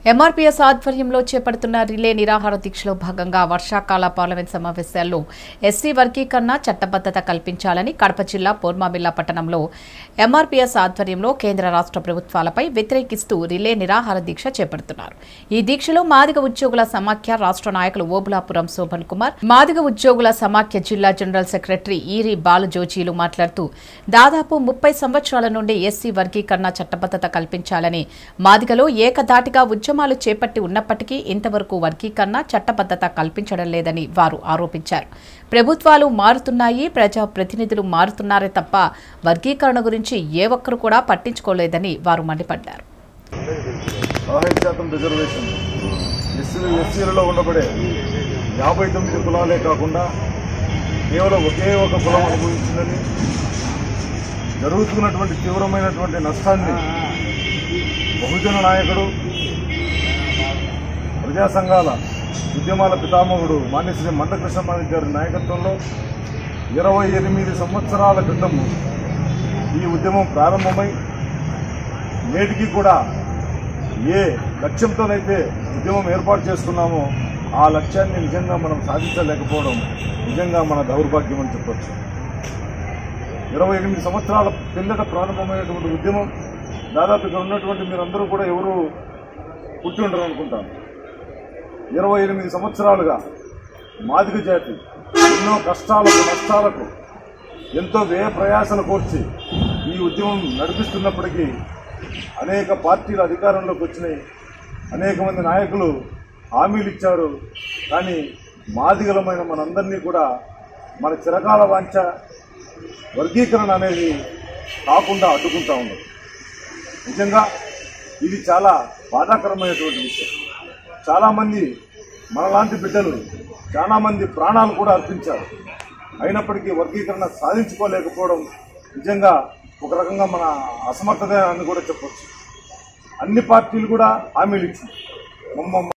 MRPS ఆధ్వర్యంలో చేపడుతున్న relay నిరాహార దీక్షలో భాగంగా వర్షాకాల పార్లమెంట్ సమావేశాల్లో ఎస్సీ వర్గీకరణ చట్టబద్దత కల్పించాలని కడప జిల్లా పోర్మామిల్లా పట్టణంలో ఎంఆర్పీఎస్ ఆధ్వర్యంలో కేంద్ర రాష్ట్ర ప్రభుత్వాలపై వ్యతిరేకిస్తూ రిలే నిరాహార దీక్ష చేపడుతున్నారు ఈ దీక్షలో మాదిగ ఉద్యోగుల సమాఖ్య రాష్ట్ర నాయకులు ఓబులాపురం శోభన్ కుమార్ మాదిగ ఉద్యోగుల సమాఖ్య జిల్లా జనరల్ సెక్రటరీ ఈరి బాలజోజీలు మాట్లాడుతూ దాదాపు ముప్పై సంవత్సరాల నుండి ఎస్సీ వర్గీకరణ చట్టబద్దత కల్పించాలని మాదిగలో ఏకధాటిగా ఉద్యమాలు చేపట్టి ఉన్నప్పటికీ ఇంతవరకు వర్గీకరణ చట్టబద్దత కల్పించడం లేదని వారు ఆరోపించారు ప్రభుత్వాలు మారుతున్నాయి ప్రజా ప్రతినిధులు మారుతున్నారే తప్ప వర్గీకరణ గురించి ఏ ఒక్కరు కూడా పట్టించుకోలేదని వారు మండిపడ్డారు పదహైదు శాతం రిజర్వేషన్ ఎస్సీలు ఎస్సీలలో ఉండబడే యాభై తొమ్మిది కులాలే కాకుండా కేవలం ఒకే ఒక కులం అనుభవించిందని జరుగుతున్నటువంటి తీవ్రమైనటువంటి నష్టాన్ని బహుజన నాయకుడు ప్రజా సంఘాల ఉద్యమాల పితామహుడు మాన్యశ్రీ మందకృష్ణమాణి గారి నాయకత్వంలో ఇరవై ఎనిమిది సంవత్సరాల క్రితము ఈ ఉద్యమం ప్రారంభమై నేటికి కూడా ఏ లక్ష్యంతోనైతే ఉద్యమం ఏర్పాటు చేసుకున్నామో ఆ లక్ష్యాన్ని నిజంగా మనం సాధించలేకపోవడం నిజంగా మన దౌర్భాగ్యం అని చెప్పొచ్చు ఇరవై ఎనిమిది సంవత్సరాల కిందట ప్రారంభమైనటువంటి ఉద్యమం దాదాపు ఇక్కడ ఉన్నటువంటి మీరందరూ కూడా ఎవరు పుట్టి ఉండరు అనుకుంటాను ఇరవై ఎనిమిది సంవత్సరాలుగా మాదిగ జాతి ఎన్నో కష్టాలకు నష్టాలకు ఎంతో వ్యయ ప్రయాసలు కోర్చి ఈ ఉద్యమం నడిపిస్తున్నప్పటికీ అనేక పార్టీలు అధికారంలోకి వచ్చినాయి అనేక మంది నాయకులు హామీలు ఇచ్చారు కానీ మాదిగలమైన మనందరినీ కూడా మన చిరకాల వాంఛ వర్గీకరణ అనేది కాకుండా అడ్డుకుంటా ఉన్నది నిజంగా ఇది చాలా బాధాకరమైనటువంటి విషయం చాలామంది మనలాంటి బిడ్డలు చాలామంది ప్రాణాలు కూడా అర్పించారు అయినప్పటికీ వర్గీకరణ సాధించుకోలేకపోవడం నిజంగా ఒక రకంగా మన అసమర్థత అని కూడా చెప్పొచ్చు అన్ని పార్టీలు కూడా హామీలు ఇచ్చింది మమ్మ